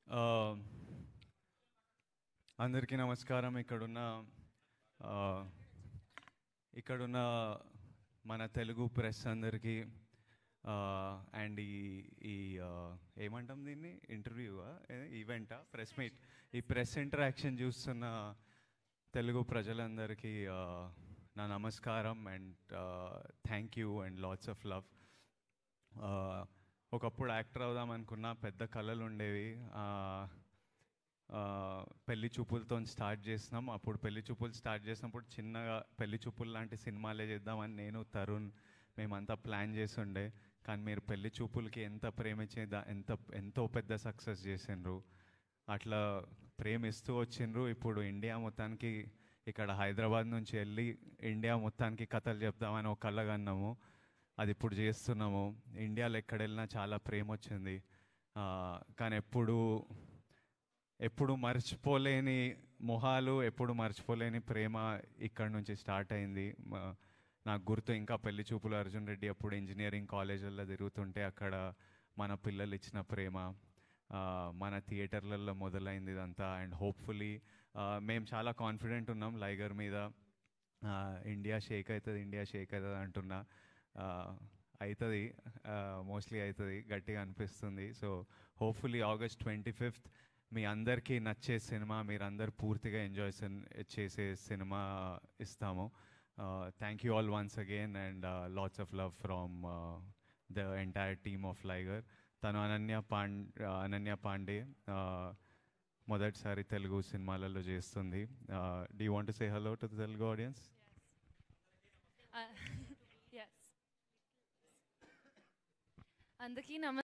ఆ, అందరికీ నమస్కారం ఇక్కడున్న ఆ, ఇక్కడున్న మన తెలుగు ప్రెస్ అందరికీ అండ్ ఈ ఈ ఆ, ఏమంటాం దీన్ని ఇంటర్వ్యూవా ఈవెంటా ప్రెస్ మీట్ ఈ ప్రెస్ ఇంటరాక్షన్ చూస్తున్న తెలుగు ప్రజలందరికీ ఆ, నా నమస్కారం and thank you and lots of love ఆ, ఒకప్పుడు యాక్టర్ అవుదాం అనుకున్న పెద్ద కళలు ఉండేవి ఆ, ఆ, పెళ్లి చూపులతో స్టార్ట్ చేసినాం అప్పుడు పెళ్లి చూపులు స్టార్ట్ చేసినప్పుడు చిన్నగా పెళ్లి చూపులు లాంటి సినిమాలే చేద్దామని నేను తరుణ్ మేమంతా ప్లాన్ చేసి ఉండే కానీ మీరు పెళ్లి చూపులకి ఎంత ప్రేమించి దా- ఎంత ఎంతో పెద్ద సక్సెస్ చేసిండ్రు అట్లా ప్రేమిస్తూ వచ్చిండ్రు ఇప్పుడు ఇండియా మొత్తానికి ఇక్కడ హైదరాబాద్ నుంచి వెళ్ళి ఇండియా మొత్తానికి కథలు చెప్దామని ఒక కళ్ళగన్నాము అది ఇప్పుడు చేస్తున్నాము ఇండియాలో ఎక్కడ వెళ్ళినా చాలా ప్రేమ వచ్చింది ఆ, కానీ ఎప్పుడు ఎప్పుడు మర్చిపోలేని మొహాలు ఎప్పుడు మర్చిపోలేని ప్రేమ ఇక్కడ నుంచి స్టార్ట్ అయింది మ- నాకు గుర్తు ఇంకా పెళ్లి చూపులు అర్జున్ రెడ్డి అప్పుడు ఇంజనీరింగ్ కాలేజీల్లో తిరుగుతుంటే అక్కడ మన పిల్లలు ఇచ్చిన ప్రేమ ఆ, మన థియేటర్లలో మొదలైంది ఇదంతా అండ్ హోప్ఫుల్లీ మేము చాలా కాన్ఫిడెంట్ ఉన్నాం లైగర్ మీద ఆ, ఇండియా షేక్ అవుతుంది ఇండియా షేక్ అవుతుంది అంటున్నా అవుతుంది మోస్ట్లీ అవుతుంది గట్టిగా అనిపిస్తుంది so hopefully August twenty fifth మీ అందరికీ నచ్చే సినిమా మీరందరు పూర్తిగా ఎంజాయ్ చేసే సినిమా ఇస్తాము thank you all once again and lots of love from the entire team of Liger తను అనన్య పాండ్ అనన్య పాండే uh, మొదటిసారి తెలుగు సినిమాలలో చేస్తుంది డీ want say hello to the Telugu audience yes అందరికీ నమస్తే